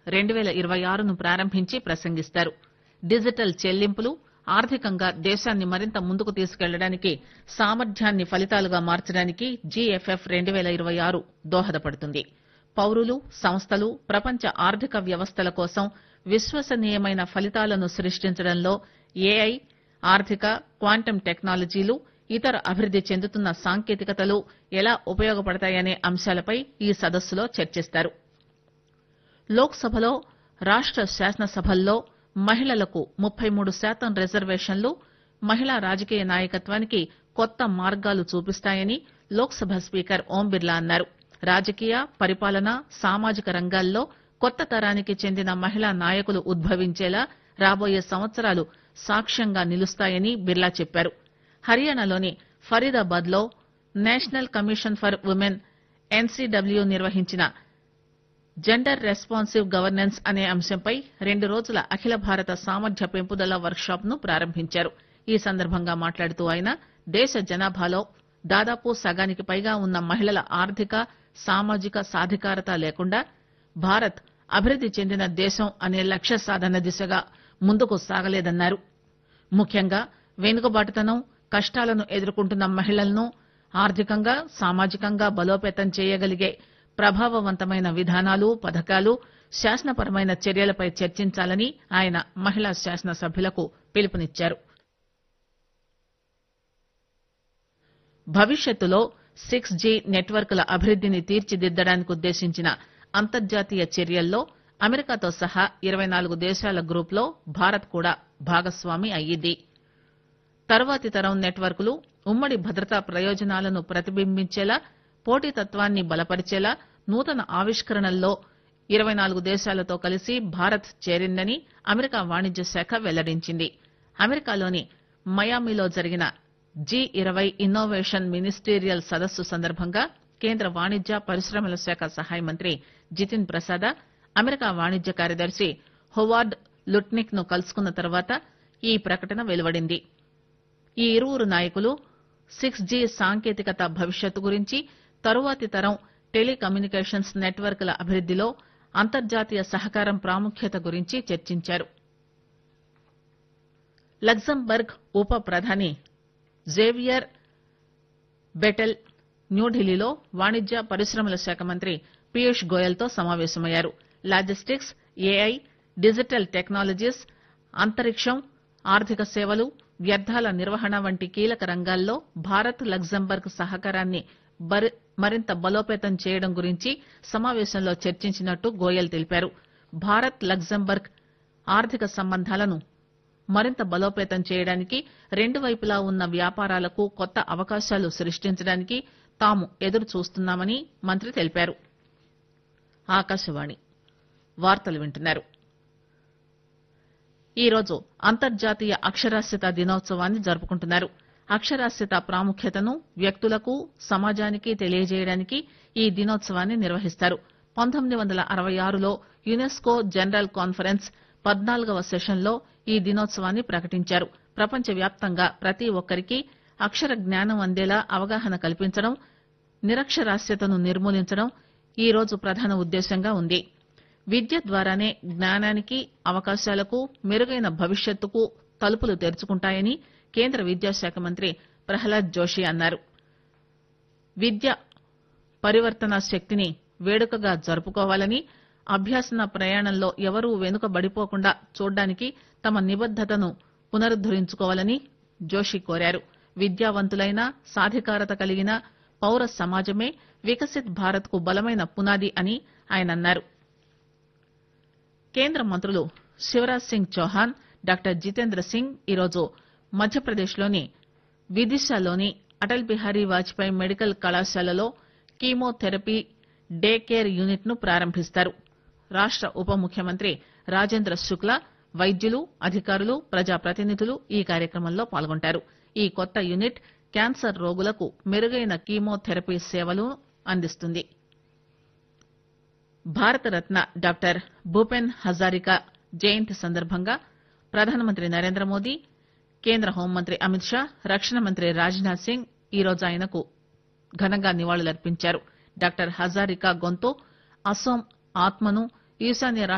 రెండు పేల ఇరవై ఆరును ప్రారంభించి ప్రసంగిస్తారు డిజిటల్ చెల్లింపులు ఆర్థికంగా దేశాన్ని మరింత ముందుకు తీసుకెళ్లడానికి సామర్థ్యాన్ని ఫలితాలుగా మార్చడానికి జీఎఫ్ఎఫ్ రెండు పేల ఇరవై ఆరు దోహదపడుతుంది పౌరులు సంస్థలు ప్రపంచ ఆర్థిక వ్యవస్థల కోసం విశ్వసనీయమైన ఫలితాలను సృష్టించడంలో ఏఐ ఆర్థిక క్వాంటం టెక్నాలజీలు ఇతర అభివృద్ది చెందుతున్న సాంకేతికతలు ఎలా ఉపయోగపడతాయనే అంశాలపై ఈ సదస్సులో చర్చిస్తారు లోక్ సభలో రాష్ట శాసనసభల్లో మహిళలకు ముప్పై మూడు శాతం రిజర్వేషన్లు మహిళా రాజకీయ నాయకత్వానికి కొత్త మార్గాలు చూపిస్తాయని లోక్ సభ స్పీకర్ ఓం బిర్లా అన్నారు రాజకీయ పరిపాలన సామాజిక రంగాల్లో కొత్త తరానికి చెందిన మహిళా నాయకులు ఉద్భవించేలా రాబోయే సంవత్సరాలు సాక్ష్యంగా నిలుస్తాయని బిర్లా చెప్పారు హర్యానాలోని ఫరీదాబాద్ లో national commission for women NCW నిర్వహించిన జెండర్ రెస్పాన్సివ్ గవర్నెన్స్ అనే అంశంపై రెండు రోజుల అఖిల భారత సామర్థ్య పెంపుదల వర్క్ షాప్ ను ప్రారంభించారు ఈ సందర్భంగా మాట్లాడుతూ ఆయన దేశ జనాభాలో దాదాపు సగానికి పైగా ఉన్న మహిళల ఆర్థిక సామాజిక సాధికారత లేకుండా భారత్ అభివృద్ది చెందిన దేశం అనే లక్ష్య సాధన దిశగా ముందుకు సాగలేదన్నారు ముఖ్యంగా వెనుకబాటుతనం కష్టాలను ఎదుర్కొంటున్న మహిళలను ఆర్థికంగా సామాజికంగా బలోపేతం చేయగలిగే ప్రభావవంతమైన విధానాలు పథకాలు శాసనపరమైన చర్యలపై చర్చించాలని ఆయన మహిళా శాసనసభ్యులకు పిలుపునిచ్చారు భవిష్యత్తులో సిక్స్ జీ నెట్వర్క్ల అభివృద్దిని తీర్చిదిద్దడానికి ఉద్దేశించిన అంతర్జాతీయ చర్యల్లో అమెరికాతో సహా ఇరవై నాలుగు దేశాల గ్రూప్ లో భారత్ కూడా భాగస్వామి అయ్యింది తర్వాతి తరం నెట్వర్క్లు ఉమ్మడి భద్రతా ప్రయోజనాలను ప్రతిబింబించేలా పోటీతత్వాన్ని బలపరిచేలా నూతన ఆవిష్కరణల్లో ఇరవై నాలుగు దేశాలతో కలిసి భారత్ చేరిందని అమెరికా వాణిజ్య శాఖ వెల్లడించింది అమెరికాలోని మయామిలో జరిగిన జీ ఇరవై ఇన్నోవేషన్ మినిస్టీరియల్ సదస్సు సందర్భంగా కేంద్ర వాణిజ్య పరిశ్రమల శాఖ సహాయ మంత్రి జితిన్ ప్రసాద అమెరికా వాణిజ్య కార్యదర్శి హోవార్డ్ లుట్నిక్ ను కలుసుకున్న తర్వాత ఈ ప్రకటన వెలువడింది ఈ ఇరువురు నాయకులు సిక్స్ జీ సాంకేతికత భవిష్యత్తు గురించి తరువాతి తరం టెలికమ్యూనికేషన్స్ నెట్వర్క్ల అభివృద్దిలో అంతర్జాతీయ సహకారం ప్రాముఖ్యత గురించి చర్చించారు లగ్జంబర్గ్ ఉప ప్రధాని జేవియర్ బెటెల్ న్యూఢిల్లీలో వాణిజ్య పరిశ్రమల శాఖ మంత్రి పీయూష్ గోయల్ తో సమావేశమయ్యారు లాజిస్టిక్స్ ఏఐ డిజిటల్ టెక్నాలజీస్ అంతరిక్షం ఆర్థిక సేవలు వ్యర్థాల నిర్వహణ వంటి కీలక రంగాల్లో భారత్ లగ్జంబర్గ్ సహకారాన్ని మరింత బలోపేతం చేయడం గురించి సమావేశంలో చర్చించినట్టు గోయల్ తెలిపారు భారత్ లగ్జంబర్గ్ ఆర్థిక సంబంధాలను మరింత బలోపేతం చేయడానికి రెండు వైపులా ఉన్న వ్యాపారాలకు కొత్త అవకాశాలు సృష్టించడానికి తాము ఎదురు చూస్తున్నామని మంత్రి తెలిపారు ఆకాశవాణి వార్తలు వింటున్నారు ఈరోజు అంతర్జాతీయ అక్షరాస్యత దినోత్సవాన్ని జరుపుకుంటున్నారు అక్షరాస్యత ప్రాముఖ్యతను వ్యక్తులకు సమాజానికి తెలియజేయడానికి ఈ దినోత్సవాన్ని నిర్వహిస్తారు పంతొమ్మిది వందల అరవై ఆరులో యునెస్కో జనరల్ కాన్ఫరెన్స్ పద్నాలుగవ సెషన్లో ఈ దినోత్సవాన్ని ప్రకటించారు ప్రపంచవ్యాప్తంగా ప్రతి ఒక్కరికి అక్షర జ్ఞానం అందేలా అవగాహన కల్పించడం నిరక్షరాస్యతను నిర్మూలించడం ఈ రోజు ప్రధాన ఉద్దేశ్యంగా ఉంది విద్య ద్వారానే జ్ఞానానికి అవకాశాలకు మెరుగైన భవిష్యత్తుకు తలుపులు తెరుచుకుంటాయని కేంద్ర విద్యాశాఖ మంత్రి ప్రహ్లాద్ జోషి అన్నారు విద్య పరివర్తన శక్తిని వేడుకగా జరుపుకోవాలని అభ్యాసన ప్రయాణంలో ఎవరూ వెనుకబడిపోకుండా చూడ్డానికి తమ నిబద్దతను పునరుద్దరించుకోవాలని జోషి కోరారు విద్యావంతులైన సాధికారత కలిగిన పౌర సమాజమే వికసిత్ భారత్ కు బలమైన పునాది అని ఆయన అన్నారు కేంద్ర మంత్రులు శివరాజ్ సింగ్ చౌహాన్ డాక్టర్ జితేంద్ర సింగ్ ఈరోజు మధ్యప్రదేశ్ లోని విదిశాలోని అటల్ బిహారీ వాజ్పేయి మెడికల్ కళాశాలలో కీమోథెరపీ డే కేర్ యూనిట్ ను ప్రారంభిస్తారు రాష్ట ఉప ముఖ్యమంత్రి రాజేంద్ర శుక్లా వైద్యులు అధికారులు ప్రజాప్రతినిధులు ఈ కార్యక్రమంలో పాల్గొంటారు ఈ కొత్త యూనిట్ క్యాన్సర్ రోగులకు మెరుగైన కీమోథెరపీ సేవలు అందిస్తుంది భారతరత్న డాక్టర్ భూపెన్ హజారికా జయంతి సందర్భంగా ప్రధానమంత్రి నరేంద్ర మోదీ కేంద్ర హోంమంత్రి అమిత్ షా రక్షణ మంత్రి రాజ్ నాథ్ సింగ్ ఈరోజు ఆయనకు ఘనంగా నివాళులర్పించారు డాక్టర్ హజారికా గొంతు అస్సోం ఆత్మను ఈశాన్య